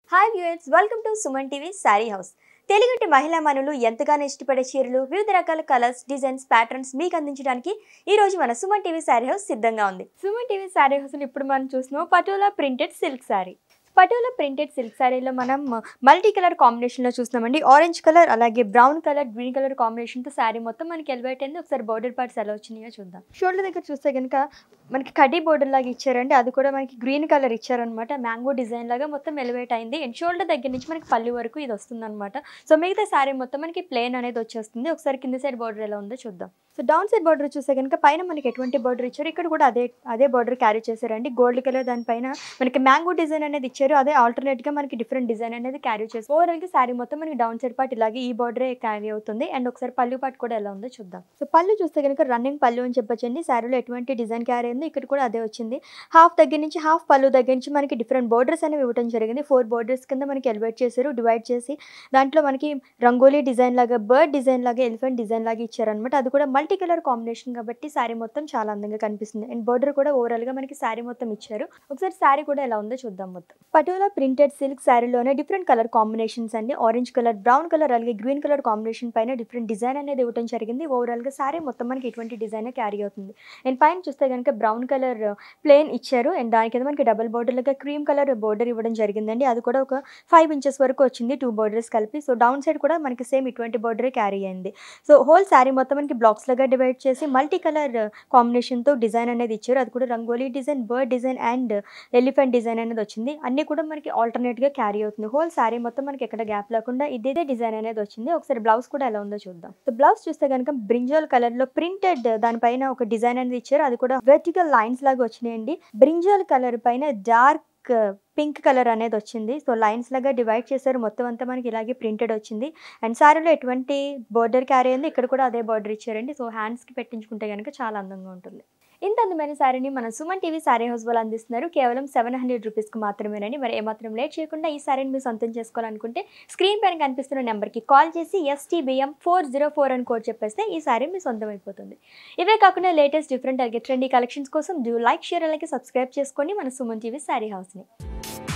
hi viewers welcome to Suman TV sari house తెలుగుటి మహిళా మనులు ఎంతగానో ఇష్టపడే చీరలు వివిధ రకాల కలర్స్ డిజైన్స్ ప్యాటర్న్స్ మీకు అందించడానికి ఈ రోజు మన సుమన్ టీవీ శారీ హౌస్ సిద్ధంగా ఉంది సుమన్ టీవీ శారీ హౌస్ ఇప్పుడు మనం చూస్తున్నాం Patola printed silk sari Patola printed silk శారీలో మనం మల్టీ కలర్ కాంబినేషన్లో చూస్తున్నామండి ఆరెంజ్ కలర్ అలాగే బ్రౌన్ కలర్ గ్రీన్ కలర్ కాంబినేషన్తో శారీ మొత్తం మనకి ఎలివేట్ అయింది ఒకసారి బార్డర్ పార్ట్స్ ఎలా వచ్చినాయో చూద్దాం షోల్డర్ దగ్గర చూస్తే కనుక మనకి కడ్డీ బోర్డర్ లాగా ఇచ్చారండి అది కూడా మనకి గ్రీన్ కలర్ ఇచ్చారనమాట మ్యాంగో డిజైన్ లాగా మొత్తం ఎలివేట్ అయింది అండ్ షోల్డర్ దగ్గర నుంచి మనకి పల్లి వరకు ఇది వస్తుందన్నమాట సో మిగతా శారీ మొత్తం మనకి ప్లేన్ అనేది వచ్చేస్తుంది ఒకసారి కింద సైడ్ బార్డర్ ఎలా ఉందో చూద్దాం సో డౌన్ సైడ్ బార్డర్ చూస్తే కనుక పైన మనకి ఎటువంటి బార్డర్ ఇచ్చారు ఇక్కడ కూడా అదే అదే బార్డర్ క్యారీ చేశారండి గోల్డ్ కలర్ దానిపైన మనకి మ్యాంగో డిజైన్ అనేది ఇచ్చారు అదే ఆల్టర్నేట్ గా మనకి డిఫరెంట్ డిజైన్ అనేది క్యారీ చేసి ఓవరాల్ గా శారీ మొత్తం మనకి డౌన్ సైడ్ పార్ట్ ఇలాగే ఈ బార్డరే క్యారీ అవుతుంది అండ్ ఒకసారి పళ్ళు పార్ట్ కూడా ఎలా ఉందో చూద్దాం సో పళ్ళు చూస్తే కనుక రన్నింగ్ పళ్ళు అని చెప్పొచ్చండి శారీలో ఎటువంటి డిజైన్ క్యారీ అయింది ఇక్కడ కూడా అదే వచ్చింది హాఫ్ దగ్గర నుంచి హాఫ్ పళ్ళు దగ్గర నుంచి మనకి డిఫరెంట్ బోర్డర్స్ అనేవి ఇవ్వడం జరిగింది ఫోర్ బోర్డర్స్ కింద మనకి ఎలివేట్ చేశారు డివైడ్ చేసి దాంట్లో మనకి రంగోలీ డిజైన్ లాగా బర్డ్ డిజైన్ లాగా ఎలిఫెంట్ డిజైన్ లాగా ఇచ్చారనమాట అది కూడా మల్టీ కలర్ కాంబినేషన్ కాబట్టి శారీ మొత్తం చాలా అందంగా కనిపిస్తుంది అండ్ బోర్డర్ కూడా ఓవరాల్ గా మనకి శారీ మొత్తం ఇచ్చారు ఒకసారి శారీ కూడా ఎలా ఉందో చూద్దాం మొత్తం పటోలా ప్రింటెడ్ సిల్క్ శారీలోనే డిఫరెంట్ కలర్ కాంబినేషన్స్ అండి ఆరెంజ్ కలర్ బ్రౌన్ కలర్ అలాగే గ్రీన్ కలర్ కాంబినేషన్ పైన డిఫరెంట్ డిజైన్ అనేది ఇవ్వడం జరిగింది ఓవరాల్ గా శారీ మొత్తం మనకి ఇటువంటి డిజైన్ క్యారీ అవుతుంది అండ్ పైన చూస్తే కనుక బ్రౌన్ కలర్ ప్లేన్ ఇచ్చారు అండ్ దాని కింద మనకి డబుల్ బోర్డర్ లాగా క్రీమ్ కలర్ బోర్డర్ ఇవ్వడం జరిగిందండి అది కూడా ఒక ఫైవ్ ఇంచెస్ వరకు వచ్చింది టూ బోర్డర్స్ కలిపి సో డౌన్ సైడ్ కూడా మనకి సేమ్ ఇటువంటి బోర్డరే క్యారీ అయింది సో హోల్ శారీ మొత్తం మనకి బ్లాక్స్ లాగా డివైడ్ చేసి మల్టీ కలర్ కాంబినేషన్తో డిజైన్ అనేది ఇచ్చారు అది కూడా rangoli design bird design and elephant design అనేది వచ్చింది అన్ని కూడా మనకి ఆల్టర్నేట్గా క్యారీ అవుతుంది హోల్ శారీ మొత్తం మనకి ఎక్కడ గ్యాప్ లేకుండా ఇదే డిజైన్ అనేది వచ్చింది ఒకసారి బ్లౌజ్ కూడా ఎలా ఉందో చూద్దాం సో బ్లౌజ్ చూస్తే కనుక బ్రింజాల్ కలర్లో ప్రింటెడ్ దానిపైన ఒక డిజైన్ అనేది ఇచ్చారు అది కూడా వెర్టికల్ లైన్స్ లాగా వచ్చినాయండి బ్రింజాల్ కలర్ పైన డార్క్ పింక్ కలర్ అనేది వచ్చింది సో లైన్స్ లాగా డివైడ్ చేశారు మొత్తం అంతా మనకి ఇలాగే ప్రింటెడ్ వచ్చింది అండ్ శారీలో ఎటువంటి బోర్డర్ క్యారీ అయింది ఇక్కడ కూడా అదే బార్డర్ ఇచ్చారండి సో హ్యాండ్స్కి పెట్టించుకుంటే కనుక చాలా అందంగా ఉంటుంది ఇంత అందమైన శారీని మన సుమన్ టీవీ శారీ హౌస్ వాళ్ళు అందిస్తున్నారు కేవలం సెవెన్ హండ్రెడ్ రూపీస్కి మాత్రమేనండి మరి ఏమాత్రం లేట్ చేయకుండా ఈ శారీని మీరు సొంతం చేసుకోవాలనుకుంటే స్క్రీన్ పైన కనిపిస్తున్న నెంబర్కి కాల్ చేసి ఎస్టీబిఎం ఫోర్ జీరో ఫోర్ అని కోడ్ చెప్పేస్తే ఈ శారీ మీ సొంతం అయిపోతుంది ఇవే కాకుండా లేటెస్ట్ డిఫరెంట్ అలాగే ట్రెండీ కలెక్షన్స్ కోసం డూ లైక్ షేర్ అలాగే సబ్స్క్రైబ్ చేసుకొని మన సుమన్ టీవీ శారీ హౌస్ని